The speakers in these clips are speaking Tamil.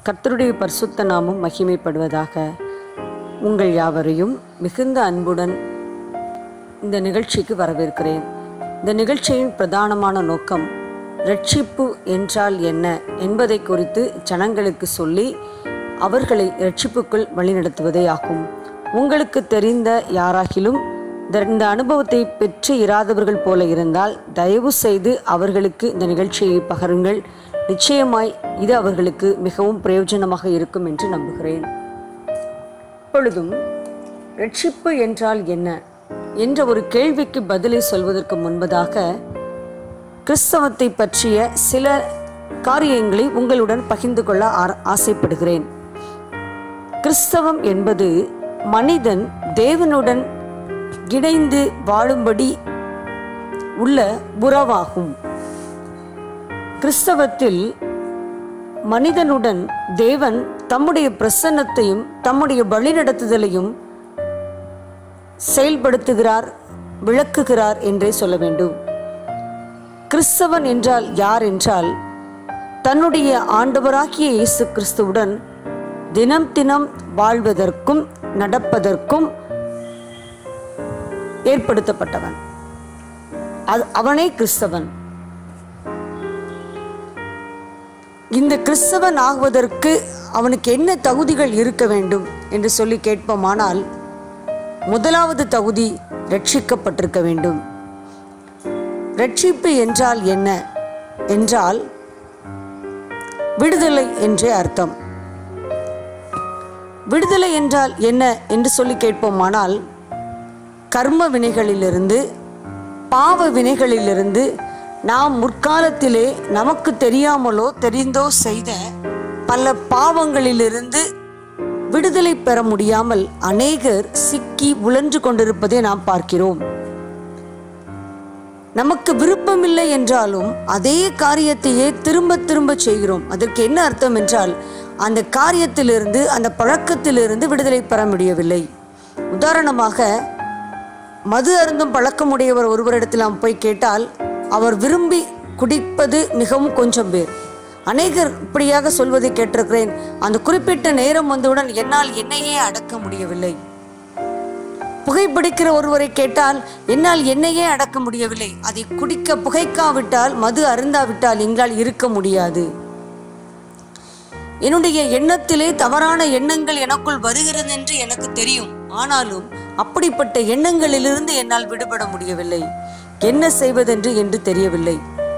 கர்த்தருடைய பரிசுத்த நாமம் மகிமைப்படுவதாக உங்கள் யாவரையும் மிகுந்த அன்புடன் இந்த நிகழ்ச்சிக்கு வரவேற்கிறேன் இந்த நிகழ்ச்சியின் பிரதானமான நோக்கம் ரட்சிப்பு என்றால் என்ன என்பதை குறித்து ஜனங்களுக்கு சொல்லி அவர்களை ரட்சிப்புக்குள் வழிநடத்துவதே ஆகும் உங்களுக்கு தெரிந்த யாராகிலும் இந்த- இந்த அனுபவத்தை பெற்று இராதவர்கள் போல இருந்தால் தயவு செய்து அவர்களுக்கு இந்த நிகழ்ச்சியை பகருங்கள் நிச்சயமாய் இது அவர்களுக்கு மிகவும் பிரயோஜனமாக இருக்கும் என்று நம்புகிறேன் இப்பொழுதும் ரட்சிப்பு என்றால் என்ன என்ற ஒரு கேள்விக்கு பதிலை சொல்வதற்கு முன்பதாக கிறிஸ்தவத்தை பற்றிய சில காரியங்களை உங்களுடன் பகிர்ந்து கொள்ள ஆர- ஆசைப்படுகிறேன் கிறிஸ்தவம் என்பது மனிதன் தேவனுடன் இணைந்து வாழும்படி உள்ள உறவாகும் கிறிஸ்தவத்தில் மனிதனுடன் தேவன் தம்முடைய பிரசன்னத்தையும் தம்முடைய வழிநடத்துதலையும் செயல்படுத்துகிறார் விளக்குகிறார் என்றே சொல்ல வேண்டும் கிறிஸ்தவன் என்றால் யார் என்றால் தன்னுடைய ஆண்டவராகிய இயேசு கிறிஸ்துவுடன் தினம் தினம் வாழ்வதற்கும் நடப்பதற்கும் ஏற்படுத்தப்பட்டவன் அது அவனே கிறிஸ்தவன் இந்த கிறிஸ்தவன் ஆகுவதற்கு அவனுக்கு என்ன தகுதிகள் இருக்க வேண்டும் என்று சொல்லி கேட்போமானால் முதலாவது தகுதி ரட்சிக்கப்பட்டிருக்க வேண்டும் ரட்சிப்பு என்றால் என்ன என்றால் விடுதலை என்றே அர்த்தம் விடுதலை என்றால் என்ன என்று சொல்லி கேட்போமானால் கர்ம வினைகளிலிருந்து பாவ வினைகளிலிருந்து நாம் முற்காலத்திலே நமக்கு தெரியாமலோ தெரிந்தோ செய்த பல பாவங்களிலிருந்து விடுதலை பெற முடியாமல் அநேகர் சிக்கி உழன்று கொண்டிருப்பதை நாம் பார்க்கிறோம் நமக்கு விருப்பமில்லை என்றாலும் அதே காரியத்தையே திரும்ப திரும்ப செய்கிறோம் அதற்கு என்ன அர்த்தம் என்றால் அந்த காரியத்திலிருந்து அந்த பழக்கத்திலிருந்து விடுதலை பெற முடியவில்லை உதாரணமாக மது அருந்தும் பழக்கமுடையவர் ஒருவரிடத்தில் நாம் போய் கேட்டால் அவர் விரும்பி குடிப்பது மிகவும் கொஞ்சம் பேர் அநேகர் இப்படியாக சொல்வதை கேட்டிருக்கிறேன் அந்த குறிப்பிட்ட நேரம் வந்தவுடன் என்னால் என்னையே அடக்க முடியவில்லை புகைப்பிடிக்கிற ஒருவரை கேட்டால் என்னால் என்னையே அடக்க முடியவில்லை அதை குடிக்க புகைக்காவிட்டால் மது அருந்தாவிட்டால் எங்களால் இருக்க முடியாது என்னுடைய எண்ணத்திலே தவறான எண்ணங்கள் எனக்குள் வருகிறது என்று எனக்கு தெரியும் ஆனாலும் அப்படிப்பட்ட எண்ணங்களிலிருந்து என்னால் விடுபட முடியவில்லை என்ன செய்வதென்று என்று தெரியவில்லை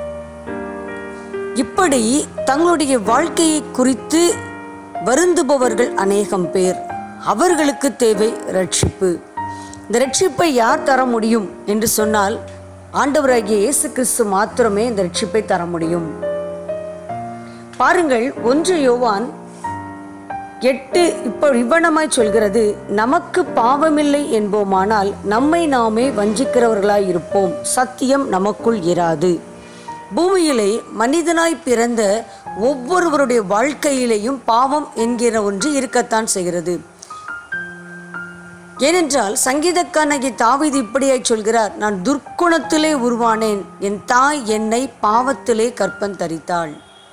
இப்படி தங்களுடைய வாழ்க்கையை குறித்து வருந்துபவர்கள் அநேகம் பேர் அவர்களுக்கு தேவை ரட்சிப்பு இந்த ரட்சிப்பை யார் தர முடியும் என்று சொன்னால் ஆண்டவராகிய இயேசு கிறிஸ்து மாத்திரமே இந்த ரட்சிப்பை தர முடியும் பாருங்கள் ஒன்று யோவான் எட்டு இப்போ இவ்வனமாய் சொல்கிறது நமக்கு பாவமில்லை என்போமானால் நம்மை நாமே வஞ்சிக்கிறவர்களாய் இருப்போம் சத்தியம் நமக்குள் இராது பூமியிலே மனிதனாய் பிறந்த ஒவ்வொருவருடைய வாழ்க்கையிலேயும் பாவம் என்கிற ஒன்று இருக்கத்தான் செய்கிறது ஏனென்றால் சங்கீதக்காரனாகிய தாவீது இப்படியாய் சொல்கிறார் நான் துர்க்குணத்திலே உருவானேன் என் தாய் என்னை பாவத்திலே கற்பன் தரித்தாள்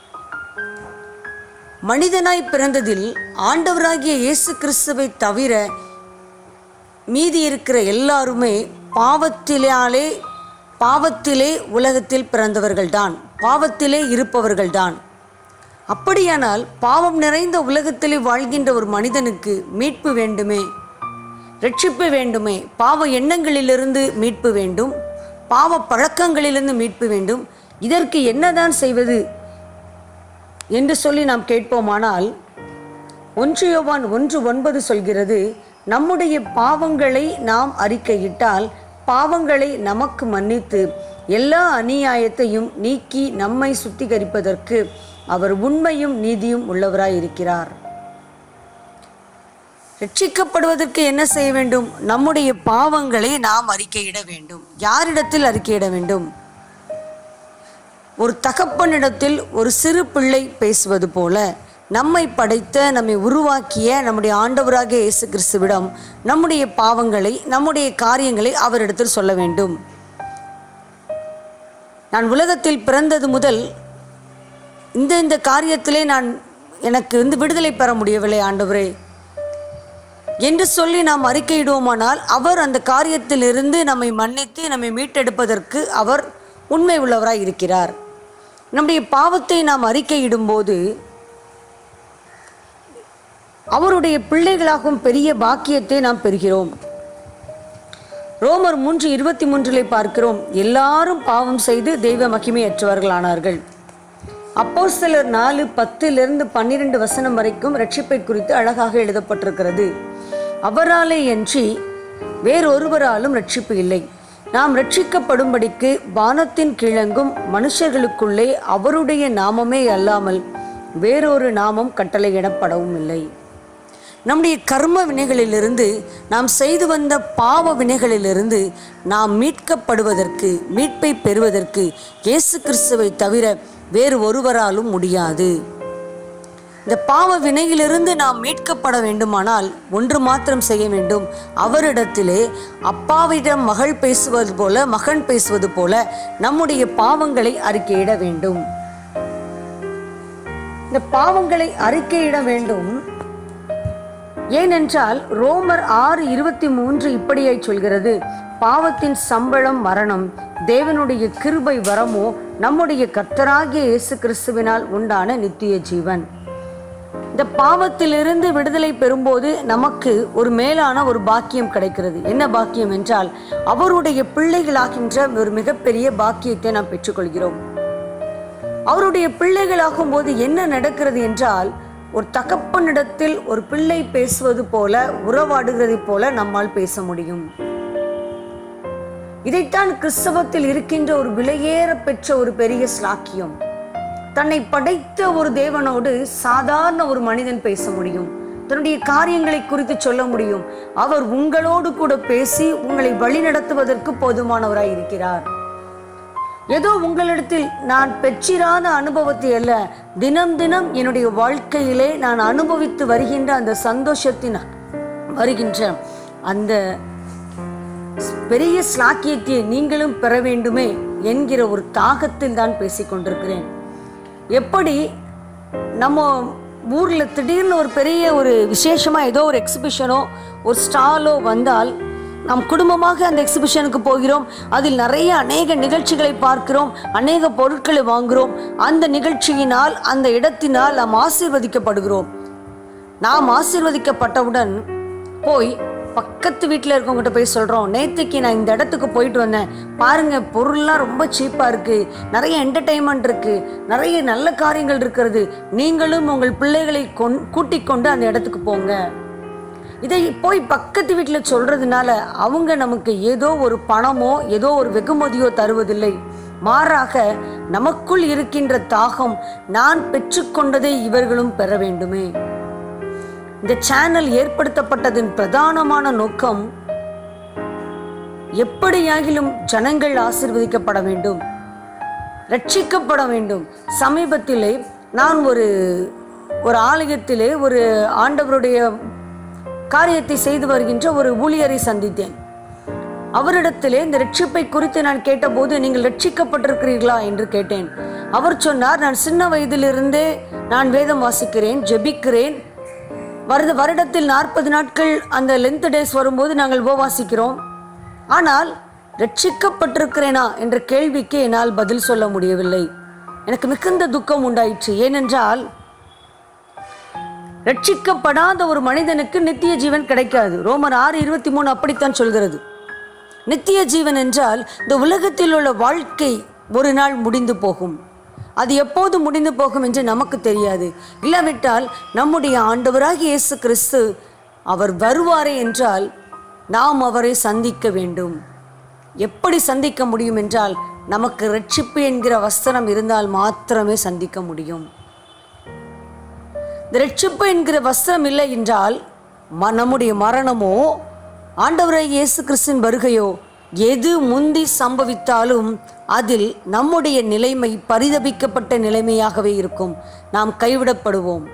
மனிதனாய் பிறந்ததில் ஆண்டவராகிய இயேசு கிறிஸ்துவை தவிர மீதி இருக்கிற எல்லாருமே பாவத்திலாலே பாவத்திலே உலகத்தில் பிறந்தவர்கள்தான் பாவத்திலே இருப்பவர்கள்தான் அப்படியானால் பாவம் நிறைந்த உலகத்திலே வாழ்கின்ற ஒரு மனிதனுக்கு மீட்பு வேண்டுமே ரட்சிப்பு வேண்டுமே பாவ எண்ணங்களிலிருந்து மீட்பு வேண்டும் பாவ பழக்கங்களிலிருந்து மீட்பு வேண்டும் இதற்கு என்னதான் செய்வது என்று சொல்லி நாம் கேட்போமானால் ஒன்று யோவான் ஒன்று ஒன்பது சொல்கிறது நம்முடைய பாவங்களை நாம் அறிக்கையிட்டால் பாவங்களை நமக்கு மன்னித்து எல்லா அநியாயத்தையும் நீக்கி நம்மை சுத்திகரிப்பதற்கு அவர் உண்மையும் நீதியும் உள்ளவராய் இருக்கிறார் ரட்சிக்கப்படுவதற்கு என்ன செய்ய வேண்டும் நம்முடைய பாவங்களை நாம் அறிக்கையிட வேண்டும் யாரிடத்தில் அறிக்கையிட வேண்டும் ஒரு தகப்பனிடத்தில் ஒரு சிறு பிள்ளை பேசுவது போல நம்மை படைத்த நம்மை உருவாக்கிய நம்முடைய ஆண்டவராகிய இயேசு கிறிஸ்துவிடம் நம்முடைய பாவங்களை நம்முடைய காரியங்களை அவரிடத்தில் சொல்ல வேண்டும் நான் உலகத்தில் பிறந்தது முதல் இந்த இந்த காரியத்திலே நான் எனக்கு வந்து விடுதலை பெற முடியவில்லை ஆண்டவரே என்று சொல்லி நாம் அறிக்கையிடுவோமானால் அவர் அந்த காரியத்திலிருந்து நம்மை மன்னித்து நம்மை மீட்டெடுப்பதற்கு அவர் உண்மை உள்ளவராய் இருக்கிறார் நம்முடைய பாவத்தை நாம் அறிக்கையிடும்போது அவருடைய பிள்ளைகளாகும் பெரிய பாக்கியத்தை நாம் பெறுகிறோம் ரோமர் மூன்று இருபத்தி மூன்றிலே பார்க்கிறோம் எல்லாரும் பாவம் செய்து தெய்வ மகிமையற்றவர்களானார்கள் அப்போ சிலர் நாலு பத்திலிருந்து பன்னிரண்டு வசனம் வரைக்கும் ரட்சிப்பை குறித்து அழகாக எழுதப்பட்டிருக்கிறது அவராலே அன்றி வேறொருவராலும் ரட்சிப்பு இல்லை நாம் ரட்சிக்கப்படும்படிக்கு வானத்தின் கிழங்கும் மனுஷர்களுக்குள்ளே அவருடைய நாமமே அல்லாமல் வேறொரு நாமம் கட்டளையிடப்படவும் இல்லை நம்முடைய கர்ம வினைகளிலிருந்து நாம் செய்து வந்த பாவ வினைகளிலிருந்து நாம் மீட்கப்படுவதற்கு மீட்பை பெறுவதற்கு இயேசு கிறிஸ்துவை தவிர வேறு ஒருவராலும் முடியாது இந்த பாவ வினையிலிருந்து நாம் மீட்கப்பட வேண்டுமானால் ஒன்று மாத்திரம் செய்ய வேண்டும் அவரிடத்திலே அப்பாவிடம் மகள் பேசுவது போல மகன் பேசுவது போல நம்முடைய பாவங்களை அறிக்கையிட வேண்டும் இந்த பாவங்களை அறிக்கையிட வேண்டும் ஏனென்றால் ரோமர் ஆறு இருபத்தி மூன்று இப்படியாய் சொல்கிறது பாவத்தின் சம்பளம் மரணம் தேவனுடைய கிருபை வரமோ நம்முடைய கர்த்தராகிய இயேசு கிறிஸ்துவினால் உண்டான நித்திய ஜீவன் இந்த பாவத்திலிருந்து விடுதலை பெறும்போது நமக்கு ஒரு மேலான ஒரு பாக்கியம் கிடைக்கிறது என்ன பாக்கியம் என்றால் அவருடைய பிள்ளைகளாகின்ற ஒரு மிகப்பெரிய பாக்கியத்தை நாம் பெற்றுக்கொள்கிறோம் அவருடைய பிள்ளைகளாகும் போது என்ன நடக்கிறது என்றால் ஒரு தகப்பனிடத்தில் ஒரு பிள்ளை பேசுவது போல உறவாடுகிறதை போல நம்மால் பேச முடியும் இதைத்தான் கிறிஸ்தவத்தில் இருக்கின்ற ஒரு விலையேற பெற்ற ஒரு பெரிய ஸ்லாக்கியம் தன்னை படைத்த ஒரு தேவனோடு சாதாரண ஒரு மனிதன் பேச முடியும் தன்னுடைய காரியங்களை குறித்து சொல்ல முடியும் அவர் உங்களோடு கூட பேசி உங்களை வழிநடத்துவதற்கு போதுமானவராய் இருக்கிறார் ஏதோ உங்களிடத்தில் நான் பெற்றிராத அனுபவத்தை அல்ல தினம் தினம் என்னுடைய வாழ்க்கையிலே நான் அனுபவித்து வருகின்ற அந்த சந்தோஷத்தின் வருகின்ற அந்த பெரிய ஸ்லாக்கியத்தை நீங்களும் பெற வேண்டுமே என்கிற ஒரு தாகத்தில் தான் பேசிக் கொண்டிருக்கிறேன் எப்படி நம்ம ஊரில் திடீர்னு ஒரு பெரிய ஒரு விசேஷமாக ஏதோ ஒரு எக்ஸிபிஷனோ ஒரு ஸ்டாலோ வந்தால் நாம் குடும்பமாக அந்த எக்ஸிபிஷனுக்கு போகிறோம் அதில் நிறைய அநேக நிகழ்ச்சிகளை பார்க்கிறோம் அநேக பொருட்களை வாங்குகிறோம் அந்த நிகழ்ச்சியினால் அந்த இடத்தினால் நாம் ஆசீர்வதிக்கப்படுகிறோம் நாம் ஆசீர்வதிக்கப்பட்டவுடன் போய் பக்கத்து வீட்டில் இருக்கவங்ககிட்ட போய் சொல்கிறோம் நேற்றுக்கு நான் இந்த இடத்துக்கு போயிட்டு வந்தேன் பாருங்க பொருள்லாம் ரொம்ப சீப்பாக இருக்குது நிறைய என்டர்டெயின்மெண்ட் இருக்குது நிறைய நல்ல காரியங்கள் இருக்கிறது நீங்களும் உங்கள் பிள்ளைகளை கொண் கூட்டிக் கொண்டு அந்த இடத்துக்கு போங்க இதை போய் பக்கத்து வீட்டில் சொல்றதுனால அவங்க நமக்கு ஏதோ ஒரு பணமோ ஏதோ ஒரு வெகுமதியோ தருவதில்லை மாறாக நமக்குள் இருக்கின்ற தாகம் நான் பெற்றுக்கொண்டதை இவர்களும் பெற வேண்டுமே இந்த சேனல் ஏற்படுத்தப்பட்டதின் பிரதானமான நோக்கம் எப்படியாகிலும் ஜனங்கள் ஆசிர்வதிக்கப்பட வேண்டும் ரட்சிக்கப்பட வேண்டும் சமீபத்திலே நான் ஒரு ஒரு ஆலயத்திலே ஒரு ஆண்டவருடைய காரியத்தை செய்து வருகின்ற ஒரு ஊழியரை சந்தித்தேன் அவரிடத்திலே இந்த ரட்சிப்பை குறித்து நான் கேட்டபோது நீங்கள் ரட்சிக்கப்பட்டிருக்கிறீர்களா என்று கேட்டேன் அவர் சொன்னார் நான் சின்ன வயதிலிருந்தே நான் வேதம் வாசிக்கிறேன் ஜெபிக்கிறேன் வருட வருடத்தில் நாற்பது நாட்கள் அந்த லென்த் டேஸ் வரும்போது நாங்கள் உபவாசிக்கிறோம் ஆனால் ரட்சிக்கப்பட்டிருக்கிறேனா என்ற கேள்விக்கு என்னால் பதில் சொல்ல முடியவில்லை எனக்கு மிகுந்த துக்கம் உண்டாயிற்று ஏனென்றால் ரட்சிக்கப்படாத ஒரு மனிதனுக்கு நித்திய ஜீவன் கிடைக்காது ரோமர் ஆறு இருபத்தி மூணு அப்படித்தான் சொல்கிறது நித்திய ஜீவன் என்றால் இந்த உலகத்தில் உள்ள வாழ்க்கை ஒரு நாள் முடிந்து போகும் அது எப்போது முடிந்து போகும் என்று நமக்கு தெரியாது இல்லாவிட்டால் நம்முடைய ஆண்டவராகிய இயேசு கிறிஸ்து அவர் வருவாரே என்றால் நாம் அவரை சந்திக்க வேண்டும் எப்படி சந்திக்க முடியும் என்றால் நமக்கு ரட்சிப்பு என்கிற வஸ்திரம் இருந்தால் மாத்திரமே சந்திக்க முடியும் இந்த ரட்சிப்பு என்கிற வஸ்திரம் இல்லை என்றால் ம- நம்முடைய மரணமோ ஆண்டவராய் இயேசு கிறிஸ்தின் வருகையோ எது முந்தி சம்பவித்தாலும் அதில் நம்முடைய நிலைமை பரிதபிக்கப்பட்ட நிலைமையாகவே இருக்கும் நாம் கைவிடப்படுவோம்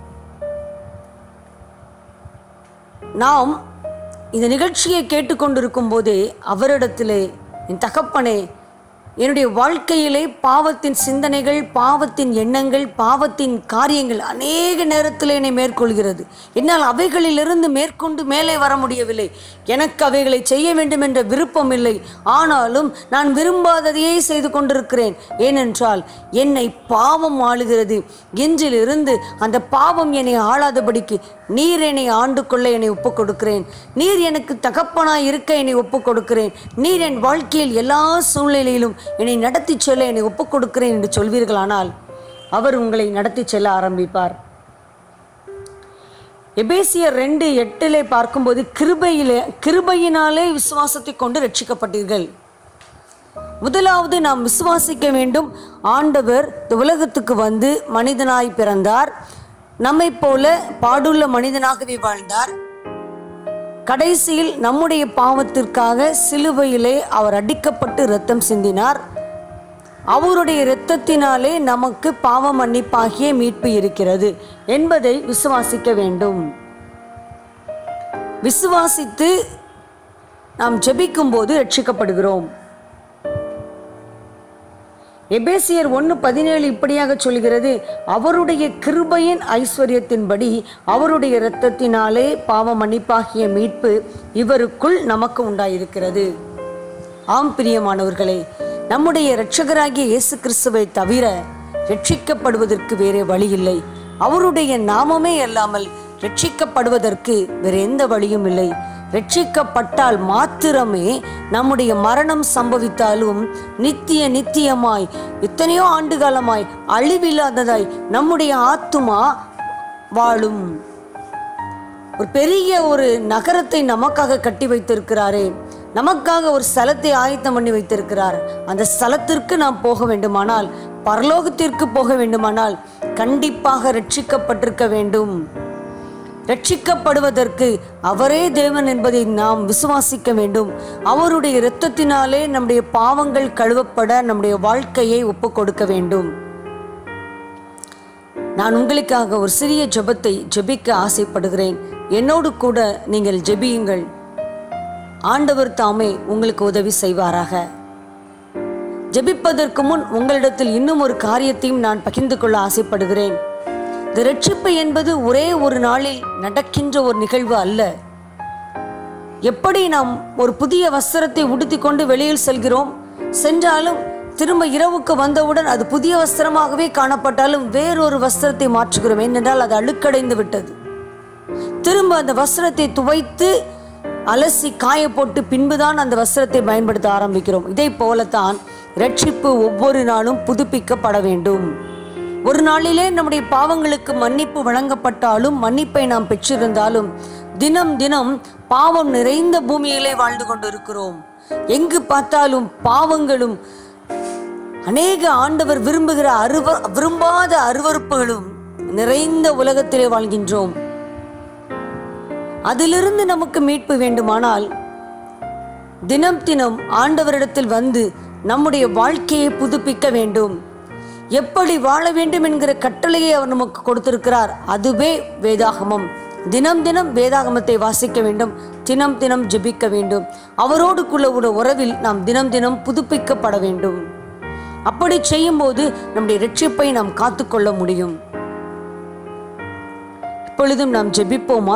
நாம் இந்த நிகழ்ச்சியை கேட்டுக்கொண்டிருக்கும் போதே அவரிடத்திலே என் தகப்பனே என்னுடைய வாழ்க்கையிலே பாவத்தின் சிந்தனைகள் பாவத்தின் எண்ணங்கள் பாவத்தின் காரியங்கள் அநேக நேரத்தில் என்னை மேற்கொள்கிறது என்னால் அவைகளிலிருந்து மேற்கொண்டு மேலே வர முடியவில்லை எனக்கு அவைகளை செய்ய வேண்டும் என்ற விருப்பம் இல்லை ஆனாலும் நான் விரும்பாததையே செய்து கொண்டிருக்கிறேன் ஏனென்றால் என்னை பாவம் ஆளுகிறது இன்றிலிருந்து அந்த பாவம் என்னை ஆளாதபடிக்கு நீர் என்னை ஆண்டு கொள்ள என்னை ஒப்புக் கொடுக்கிறேன் நீர் எனக்கு தகப்பனாய் இருக்க என்னை ஒப்புக் கொடுக்கிறேன் நீர் என் வாழ்க்கையில் எல்லா சூழ்நிலையிலும் என்னை நடத்தி செல்ல என்னை ஒப்புக் கொடுக்கிறேன் என்று சொல்வீர்களானால் அவர் உங்களை நடத்தி செல்ல ஆரம்பிப்பார் எபேசியர் ரெண்டு எட்டிலே பார்க்கும்போது கிருபையிலே கிருபையினாலே விசுவாசத்தை கொண்டு ரட்சிக்கப்பட்டீர்கள் முதலாவது நாம் விசுவாசிக்க வேண்டும் ஆண்டவர் இந்த உலகத்துக்கு வந்து மனிதனாய் பிறந்தார் நம்மைப் போல பாடுள்ள மனிதனாகவே வாழ்ந்தார் கடைசியில் நம்முடைய பாவத்திற்காக சிலுவையிலே அவர் அடிக்கப்பட்டு இரத்தம் சிந்தினார் அவருடைய இரத்தத்தினாலே நமக்கு பாவ மன்னிப்பாகிய மீட்பு இருக்கிறது என்பதை விசுவாசிக்க வேண்டும் விசுவாசித்து நாம் ஜெபிக்கும்போது ரட்சிக்கப்படுகிறோம் எபேசியர் ஒன்று பதினேழு இப்படியாக சொல்கிறது அவருடைய கிருபையின் ஐஸ்வர்யத்தின்படி அவருடைய இரத்தத்தினாலே பாவ மன்னிப்பாகிய மீட்பு இவருக்குள் நமக்கு உண்டாயிருக்கிறது ஆம் பிரியமானவர்களே நம்முடைய இரட்சகராகிய இயேசு கிறிஸ்துவை தவிர ரட்சிக்கப்படுவதற்கு வேறே வழி இல்லை அவருடைய நாமமே அல்லாமல் ரட்சிக்கப்படுவதற்கு வேறு எந்த வழியும் இல்லை ரட்சிக்கப்பட்டால் மாத்திரமே நம்முடைய மரணம் சம்பவித்தாலும் நித்திய நித்தியமாய் எத்தனையோ ஆண்டுகாலமாய் அழிவில்லாததாய் நம்முடைய ஆத்துமா வாழும் ஒரு பெரிய ஒரு நகரத்தை நமக்காக கட்டி வைத்திருக்கிறாரே நமக்காக ஒரு ஸ்தலத்தை ஆயத்தம் பண்ணி வைத்திருக்கிறார் அந்த ஸ்தலத்திற்கு நாம் போக வேண்டுமானால் பரலோகத்திற்கு போக வேண்டுமானால் கண்டிப்பாக ரட்சிக்கப்பட்டிருக்க வேண்டும் ரட்சிக்கப்படுவதற்கு அவரே தேவன் என்பதை நாம் விசுவாசிக்க வேண்டும் அவருடைய இரத்தத்தினாலே நம்முடைய பாவங்கள் கழுவப்பட நம்முடைய வாழ்க்கையை ஒப்புக் கொடுக்க வேண்டும் நான் உங்களுக்காக ஒரு சிறிய ஜெபத்தை ஜெபிக்க ஆசைப்படுகிறேன் என்னோடு கூட நீங்கள் ஜெபியுங்கள் ஆண்டவர் தாமே உங்களுக்கு உதவி செய்வாராக ஜெபிப்பதற்கு முன் உங்களிடத்தில் இன்னும் ஒரு காரியத்தையும் நான் பகிர்ந்து கொள்ள ஆசைப்படுகிறேன் இந்த ரட்சிப்பு என்பது ஒரே ஒரு நாளில் நடக்கின்ற ஒரு நிகழ்வு அல்ல எப்படி நாம் ஒரு புதிய வஸ்திரத்தை உடுத்தி கொண்டு வெளியில் செல்கிறோம் சென்றாலும் திரும்ப இரவுக்கு வந்தவுடன் அது புதிய வஸ்திரமாகவே காணப்பட்டாலும் வேறொரு வஸ்திரத்தை மாற்றுகிறோம் ஏனென்றால் அது அழுக்கடைந்து விட்டது திரும்ப அந்த வஸ்திரத்தை துவைத்து அலசி காய போட்டு பின்புதான் அந்த வஸ்திரத்தை பயன்படுத்த ஆரம்பிக்கிறோம் இதை போலத்தான் ரட்சிப்பு ஒவ்வொரு நாளும் புதுப்பிக்கப்பட வேண்டும் ஒரு நாளிலே நம்முடைய பாவங்களுக்கு மன்னிப்பு வழங்கப்பட்டாலும் மன்னிப்பை நாம் பெற்றிருந்தாலும் தினம் தினம் பாவம் நிறைந்த பூமியிலே வாழ்ந்து கொண்டிருக்கிறோம் எங்கு பார்த்தாலும் பாவங்களும் அநேக ஆண்டவர் விரும்புகிற அருவ விரும்பாத அருவறுப்புகளும் நிறைந்த உலகத்திலே வாழ்கின்றோம் அதிலிருந்து நமக்கு மீட்பு வேண்டுமானால் தினம் தினம் ஆண்டவரிடத்தில் வந்து நம்முடைய வாழ்க்கையை புதுப்பிக்க வேண்டும் எப்படி வாழ வேண்டும் என்கிற கட்டளையை அவர் நமக்கு கொடுத்திருக்கிறார் அதுவே வேதாகமம் தினம் தினம் வேதாகமத்தை வாசிக்க வேண்டும் தினம் தினம் ஜெபிக்க வேண்டும் அவரோடுக்குள்ள ஒரு உறவில் நாம் தினம் தினம் புதுப்பிக்கப்பட வேண்டும் அப்படி செய்யும்போது நம்முடைய ரட்சிப்பை நாம் காத்துக்கொள்ள முடியும் இப்பொழுதும் நாம் ஜெபிப்போமா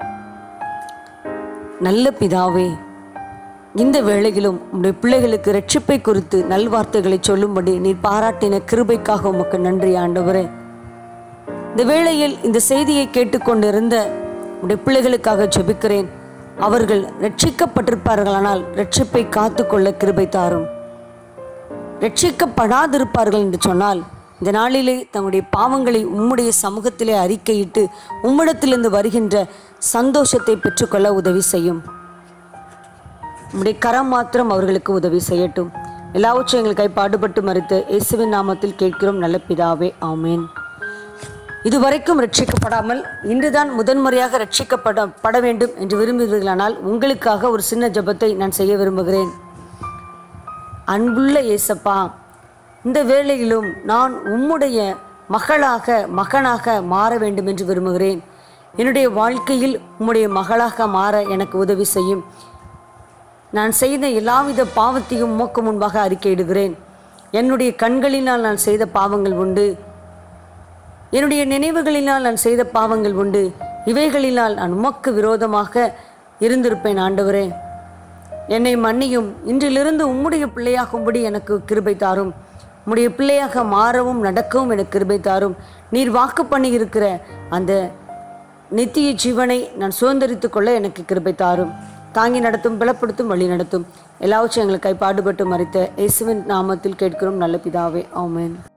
நல்ல பிதாவே இந்த வேளையிலும் உம்முடைய பிள்ளைகளுக்கு ரட்சிப்பை குறித்து நல்வார்த்தைகளை சொல்லும்படி நீர் பாராட்டின கிருபைக்காக உமக்கு நன்றி ஆண்டவரே இந்த வேளையில் இந்த செய்தியை கேட்டுக்கொண்டிருந்த உடைய பிள்ளைகளுக்காக ஜெபிக்கிறேன் அவர்கள் ரட்சிக்கப்பட்டிருப்பார்களானால் ரட்சிப்பை காத்துக்கொள்ள கிருபை தாரும் ரட்சிக்கப்படாதிருப்பார்கள் என்று சொன்னால் இந்த நாளிலே தங்களுடைய பாவங்களை உம்முடைய சமூகத்திலே அறிக்கையிட்டு உம்மிடத்திலிருந்து வருகின்ற சந்தோஷத்தை பெற்றுக்கொள்ள உதவி செய்யும் உம்முடைய கரம் மாத்திரம் அவர்களுக்கு உதவி செய்யட்டும் எல்லாவற்றையும் எங்களுக்காய் பாடுபட்டு மறுத்து இயேசுவின் நாமத்தில் கேட்கிறோம் நல்ல பிதாவே ஆமேன் இதுவரைக்கும் ரட்சிக்கப்படாமல் இன்றுதான் முதன்முறையாக ரட்சிக்கப்பட பட வேண்டும் என்று விரும்புகிறீர்களானால் உங்களுக்காக ஒரு சின்ன ஜெபத்தை நான் செய்ய விரும்புகிறேன் அன்புள்ள இயேசப்பா இந்த வேளையிலும் நான் உம்முடைய மகளாக மகனாக மாற வேண்டும் என்று விரும்புகிறேன் என்னுடைய வாழ்க்கையில் உம்முடைய மகளாக மாற எனக்கு உதவி செய்யும் நான் செய்த எல்லாவித பாவத்தையும் உமக்கு முன்பாக அறிக்கையிடுகிறேன் என்னுடைய கண்களினால் நான் செய்த பாவங்கள் உண்டு என்னுடைய நினைவுகளினால் நான் செய்த பாவங்கள் உண்டு இவைகளினால் நான் உமக்கு விரோதமாக இருந்திருப்பேன் ஆண்டவரே என்னை மன்னியும் இன்றிலிருந்து உம்முடைய பிள்ளையாகும்படி எனக்கு கிருபை தாரும் உம்முடைய பிள்ளையாக மாறவும் நடக்கவும் எனக்கு கிருபை தாரும் நீர் வாக்கு பண்ணி இருக்கிற அந்த நித்திய ஜீவனை நான் சுதந்திரித்துக் கொள்ள எனக்கு கிருபை தாரும் தாங்கி நடத்தும் பலப்படுத்தும் வழி நடத்தும் எல்லாவற்றையும் எங்களுக்காய் பாடுபட்டு மறித்த இயேசுவின் நாமத்தில் கேட்கிறோம் நல்ல பிதாவே ஆமென்